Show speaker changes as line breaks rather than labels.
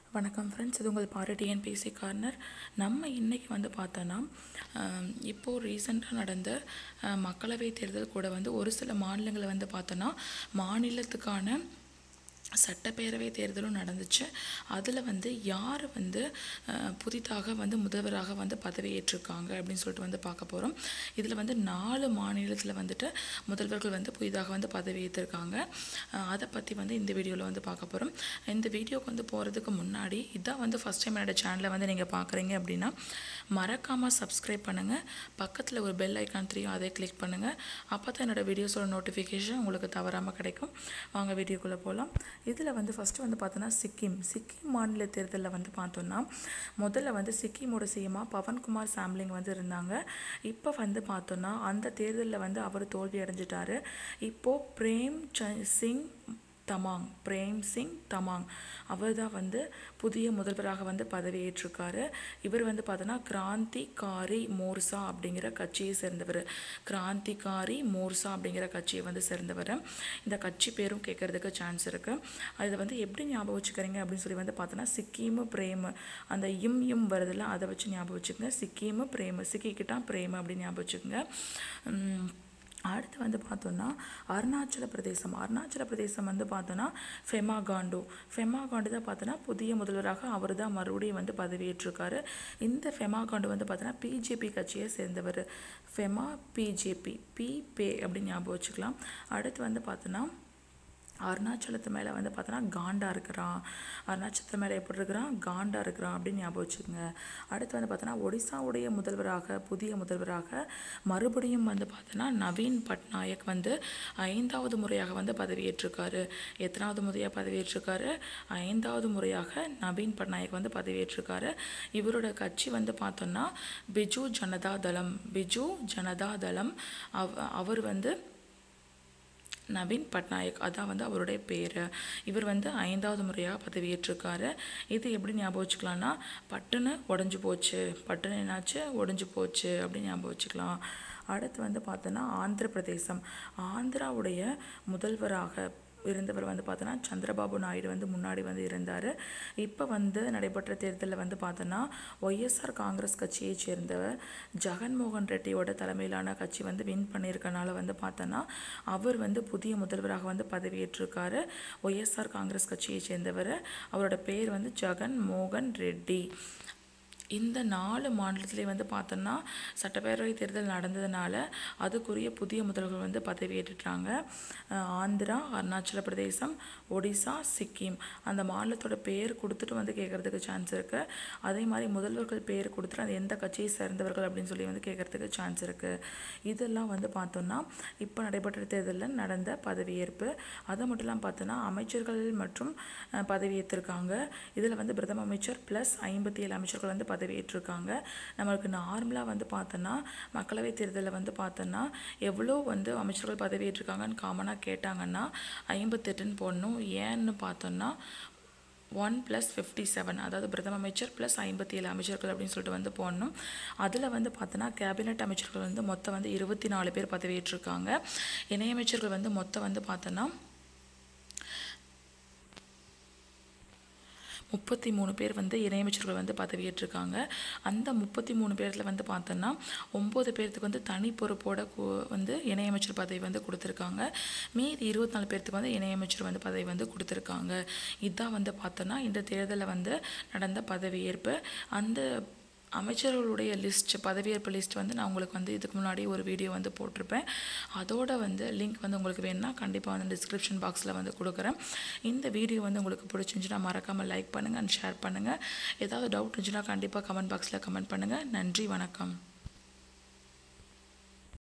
வணக்கம் ஃப்ரெண்ட்ஸ் இது உங்கள் பாரு டிஎன்பிஎஸ்சி கார்னர் நம்ம இன்றைக்கி வந்து பார்த்தோன்னா ஆம், இப்போது ரீசெண்டாக நடந்த ஆ, மக்களவைத் தேர்தல் கூட வந்து ஒரு சில மாநிலங்களில் வந்து பார்த்தோன்னா மாநிலத்துக்கான சட்டப்பேரவை தேர்தலும் நடந்துச்சு அதில் வந்து யார் வந்து அஹ், புதிதாக வந்து முதல்வராக வந்து பதவியேற்றிருக்காங்க அப்படின்னு சொல்லிட்டு வந்து பார்க்க போகிறோம் இதில் வந்து நாலு மாநிலத்தில் வந்துட்டு முதல்வர்கள் வந்து புதிதாக வந்து பதவியேற்றிருக்காங்க அஹ், அதை பற்றி வந்து இந்த வீடியோவில் வந்து பார்க்க போகிறோம் இந்த வீடியோக்கு வந்து போகிறதுக்கு முன்னாடி இதான் வந்து ஃபஸ்ட் டைம் என்னோட சேனலை வந்து நீங்கள் பார்க்குறீங்க அப்படின்னா மறக்காமல் சப்ஸ்கிரைப் பண்ணுங்கள் பக்கத்தில் ஒரு பெல் ஐக்கான் தெரியும் அதை கிளிக் பண்ணுங்கள் அப்போ தான் என்னோடய வீடியோஸோட நோட்டிஃபிகேஷன் உங்களுக்கு தவறாமல் கிடைக்கும் வாங்க வீடியோக்குள்ளே போகலாம் இதில் வந்து ஃபஸ்ட்டு வந்து பார்த்தோன்னா சிக்கிம் சிக்கிம் மாநில தேர்தலில் வந்து பார்த்தோன்னா முதல்ல வந்து சிக்கிமோட சிஎம்மாக பவன்குமார் சாம்லிங் வந்து இருந்தாங்க இப்போ வந்து பார்த்தோன்னா அந்த தேர்தலில் வந்து அவர் தோல்வி அடைஞ்சிட்டாரு இப்போது பிரேம் ச- சிங் தமாங் பிரேம் சிங் தமாங் அவர் தான் வந்து புதிய முதல்வராக வந்து பதவியேற்றிருக்காரு இவர் வந்து பார்த்தோன்னா கிராந்திகாரி மோர்சா அப்படிங்கிற கட்சியை சேர்ந்தவர் கிராந்திகாரி மோர்சா அப்படிங்கிற கட்சியை வந்து சேர்ந்தவர் இந்த கட்சி பேரும் கேட்கறதுக்கு சான்ஸ் இருக்குது அதை வந்து எப்படி ஞாபகம் வச்சுக்கிறீங்க அப்படின்னு சொல்லி வந்து பார்த்தோன்னா சிக்கிமு பிரேமு அந்த இம் இம் வருதுல்ல அதை வச்சு ஞாபகம் வச்சுக்கோங்க சிக்கிமு பிரேமு சிக்கிக்கிட்டா பிரேமு அப்படின்னு ஞாபகம் வச்சுக்கோங்க உம், அடுத்து வந்து பார்த்தோன்னா அருணாச்சல பிரதேசம் அருணாச்சல பிரதேசம் வந்து பார்த்தோன்னா ஃபெமா காண்டு ஃபெமா காண்டு தான் பார்த்தோன்னா புதிய முதல்வராக அவர் தான் மறுபடியும் வந்து பதவியேற்றிருக்காரு இந்த ஃபெமா காண்டு வந்து பார்த்தோன்னா பிஜேபி கட்சியை சேர்ந்தவர் ஃபெமா பிஜேபி பி பே அப்படின்னு ஞாபகம் வச்சுக்கலாம் அடுத்து வந்து பார்த்தோன்னா அருணாச்சலத்து மேலே வந்து பார்த்தோன்னா காண்டா இருக்கிறான் அருணாச்சலத்து மேலே எப்படி இருக்கிறான் காண்டா இருக்கிறான் அப்படின்னு ஞாபகம் வச்சுக்கோங்க அடுத்து வந்து பார்த்தோன்னா ஒடிசாவுடைய முதல்வராக புதிய முதல்வராக மறுபடியும் வந்து பார்த்தோன்னா நவீன் பட்நாயக் வந்து ஐந்தாவது முறையாக வந்து பதவியேற்றிருக்காரு எத்தனாவது முறையாக பதவியேற்றிருக்காரு ஐந்தாவது முறையாக நவீன் பட்நாயக் வந்து பதவியேற்றிருக்காரு இவரோட கட்சி வந்து பார்த்தோன்னா பிஜு ஜனதா தளம் பிஜு ஜனதா தளம் அவ அவர் வந்து நவீன் பட்நாயக் அதான் வந்து அவருடைய பேர் இவர் வந்து ஐந்தாவது முறையாக பதவியேற்றிருக்காரு இது எப்படி ஞாபகம் வச்சுக்கலாம்னா பட்டுன்னு உடஞ்சி போச்சு பட்டுன்னு என்னாச்சு உடஞ்சி போச்சு அப்படின்னு ஞாபகம் வச்சுக்கலாம் அடுத்து வந்து பார்த்தோன்னா ஆந்திர பிரதேசம் ஆந்திராவுடைய முதல்வராக இருந்தவர் வந்து பார்த்தோன்னா சந்திரபாபு நாயுடு வந்து முன்னாடி வந்து இருந்தார் இப்போ வந்து நடைபெற்ற தேர்தலில் வந்து பார்த்தோன்னா ஒய்எஸ்ஆர் காங்கிரஸ் கட்சியை சேர்ந்தவர் ஜெகன்மோகன் ரெட்டியோட தலைமையிலான கட்சி வந்து வின் பண்ணியிருக்கனால வந்து பார்த்தோன்னா அவர் வந்து புதிய முதல்வராக வந்து பதவியேற்றிருக்காரு ஒய்எஸ்ஆர் காங்கிரஸ் கட்சியை சேர்ந்தவர் அவரோட பேர் வந்து ஜெகன் மோகன் ரெட்டி இந்த நாலு மாநிலத்திலே வந்து பார்த்தோன்னா சட்டப்பேரவை தேர்தல் நடந்ததுனால அதுக்குரிய புதிய முதல்வர்கள் வந்து பதவியேற்றுட்டாங்க அஹ் ஆந்திரா அருணாச்சல பிரதேசம் ஒடிசா சிக்கிம் அந்த மாநிலத்தோட பேர் கொடுத்துட்டு வந்து கேட்கறதுக்கு சான்ஸ் இருக்குது அதே மாதிரி முதல்வர்கள் பேர் கொடுத்துட்டு அது எந்த கட்சியை சேர்ந்தவர்கள் அப்படின்னு சொல்லி வந்து கேட்கறதுக்கு சான்ஸ் இருக்குது இதெல்லாம் வந்து பார்த்தோன்னா இப்போ நடைபெற்ற தேர்தலில் நடந்த பதவியேற்பு அது மட்டும் இல்லாமல் பார்த்தோன்னா அமைச்சர்கள் மற்றும் அஹ், பதவியேற்றிருக்காங்க இதில் வந்து பிரதம அமைச்சர் ப்ளஸ் ஐம்பத்தி ஏழு அமைச்சர்கள் வந்து பதவியேற்றிருக்காங்க நம்மளுக்கு நார்மலாக வந்து பார்த்தோன்னா மக்களவைத் தேர்தலில் வந்து பார்த்தோன்னா எவ்வளோ வந்து அமைச்சர்கள் பதவியேற்றிருக்காங்கன்னு காமனாக கேட்டாங்கன்னா ஐம்பத்தெட்டுன்னு போடணும் ஏன்னு பார்த்தோன்னா ஒன் ப்ளஸ் ஃபிஃப்டி செவன் அதாவது பிரதம அமைச்சர் ப்ளஸ் ஐம்பத்தி ஏழு அமைச்சர்கள் அப்படின்னு சொல்லிட்டு வந்து போடணும் அதில் வந்து பார்த்தோன்னா கேபினெட் அமைச்சர்கள் வந்து மொத்தம் வந்து இருபத்தி நாலு பேர் பதவியேற்றிருக்காங்க இணையமைச்சர்கள் வந்து மொத்தம் வந்து பார்த்தோன்னா முப்பத்தி மூணு பேர் வந்து இணையமைச்சர்கள் வந்து பதவியேற்றிருக்காங்க அந்த முப்பத்தி மூணு பேரில் வந்து பார்த்தோன்னா ஒம்பது பேர்த்துக்கு வந்து தனி பொறுப்போட கு- வந்து இணையமைச்சர் பதவி வந்து கொடுத்துருக்காங்க மீதி இருபத்தி நாலு பேர்த்துக்கு வந்து இணையமைச்சர் வந்து பதவி வந்து கொடுத்துருக்காங்க இதான் வந்து பார்த்தோன்னா இந்த தேர்தலில் வந்து நடந்த பதவியேற்பு அந்த அமைச்சர்களுடைய லிஸ்ட் பதவியேற்பு லிஸ்ட் வந்து நான் உங்களுக்கு வந்து இதுக்கு முன்னாடி ஒரு வீடியோ வந்து போட்டிருப்பேன் அதோட வந்து லிங்க் வந்து உங்களுக்கு வேணும்னா கண்டிப்பாக வந்து டிஸ்கிரிப்ஷன் பாக்ஸில் வந்து கொடுக்குறேன் இந்த வீடியோ வந்து உங்களுக்கு பிடிச்சிருந்துச்சுன்னா மறக்காமல் லைக் பண்ணுங்கள் அண்ட் ஷேர் பண்ணுங்கள் ஏதாவது டவுட் இருந்துச்சுன்னா கண்டிப்பாக கமெண்ட் பாக்ஸில் கமெண்ட் பண்ணுங்கள் நன்றி வணக்கம்